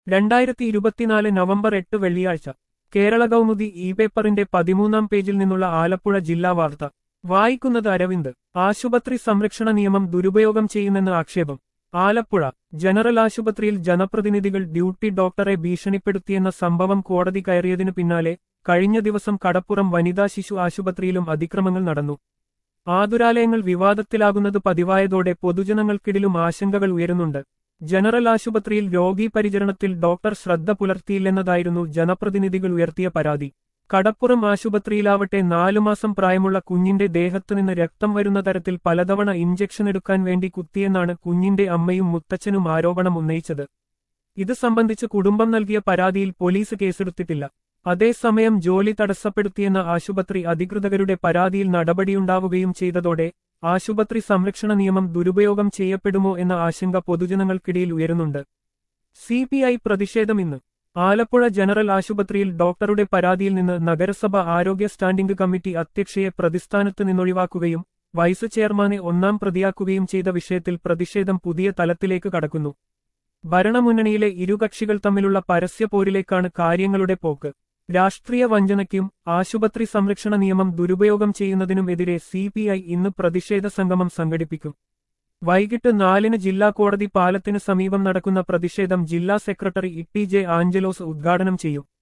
രണ്ടായിരത്തി ഇരുപത്തിനാല് നവംബർ എട്ട് വെള്ളിയാഴ്ച കേരള കൗമുദി ഇ പേപ്പറിന്റെ പതിമൂന്നാം പേജിൽ നിന്നുള്ള ആലപ്പുഴ ജില്ലാ വാർത്ത വായിക്കുന്നത് അരവിന്ദ് ആശുപത്രി സംരക്ഷണ നിയമം ദുരുപയോഗം ചെയ്യുന്നെന്ന് ആക്ഷേപം ആലപ്പുഴ ജനറൽ ആശുപത്രിയിൽ ജനപ്രതിനിധികൾ ഡ്യൂട്ടി ഡോക്ടറെ ഭീഷണിപ്പെടുത്തിയെന്ന സംഭവം കോടതി കയറിയതിനു പിന്നാലെ കഴിഞ്ഞ ദിവസം കടപ്പുറം വനിതാ ശിശു ആശുപത്രിയിലും അതിക്രമങ്ങൾ നടന്നു ആതുരാലയങ്ങൾ വിവാദത്തിലാകുന്നത് പതിവായതോടെ പൊതുജനങ്ങൾക്കിടയിലും ആശങ്കകൾ ഉയരുന്നുണ്ട് ജനറൽ ആശുപത്രിയിൽ രോഗീ പരിചരണത്തിൽ ഡോക്ടർ ശ്രദ്ധ പുലർത്തിയില്ലെന്നതായിരുന്നു ജനപ്രതിനിധികൾ ഉയർത്തിയ പരാതി കടപ്പുറം ആശുപത്രിയിലാവട്ടെ നാലുമാസം പ്രായമുള്ള കുഞ്ഞിന്റെ ദേഹത്തുനിന്ന് രക്തം വരുന്ന തരത്തിൽ പലതവണ ഇഞ്ചക്ഷൻ എടുക്കാൻ വേണ്ടി കുത്തിയെന്നാണ് കുഞ്ഞിന്റെ അമ്മയും മുത്തച്ഛനും ആരോപണം ഉന്നയിച്ചത് ഇത് സംബന്ധിച്ച് കുടുംബം നൽകിയ പരാതിയിൽ പോലീസ് കേസെടുത്തിട്ടില്ല അതേസമയം ജോലി തടസ്സപ്പെടുത്തിയെന്ന ആശുപത്രി അധികൃതരുടെ പരാതിയിൽ നടപടിയുണ്ടാവുകയും ചെയ്തതോടെ ആശുപത്രി സംരക്ഷണ നിയമം ദുരുപയോഗം ചെയ്യപ്പെടുമോ എന്ന ആശങ്ക പൊതുജനങ്ങൾക്കിടയിൽ ഉയരുന്നുണ്ട് സിപിഐ പ്രതിഷേധം ഇന്ന് ആലപ്പുഴ ജനറൽ ആശുപത്രിയിൽ ഡോക്ടറുടെ പരാതിയിൽ നിന്ന് നഗരസഭ ആരോഗ്യ സ്റ്റാൻഡിംഗ് കമ്മിറ്റി അധ്യക്ഷയെ പ്രതിസ്ഥാനത്ത് നിന്നൊഴിവാക്കുകയും വൈസ് ചെയർമാനെ ഒന്നാം പ്രതിയാക്കുകയും ചെയ്ത വിഷയത്തിൽ പ്രതിഷേധം പുതിയ തലത്തിലേക്ക് കടക്കുന്നു ഭരണമുന്നണിയിലെ ഇരുകക്ഷികൾ തമ്മിലുള്ള പരസ്യപോരിലേക്കാണ് കാര്യങ്ങളുടെ പോക്ക് രാഷ്ട്രീയ വഞ്ചനയ്ക്കും ആശുപത്രി സംരക്ഷണ നിയമം ദുരുപയോഗം ചെയ്യുന്നതിനുമെതിരെ സിപിഐ ഇന്ന് പ്രതിഷേധ സംഗമം സംഘടിപ്പിക്കും വൈകിട്ട് നാലിന് ജില്ലാ കോടതി പാലത്തിന് സമീപം നടക്കുന്ന പ്രതിഷേധം ജില്ലാ secretary E T J Angelos ഉദ്ഘാടനം ചെയ്യും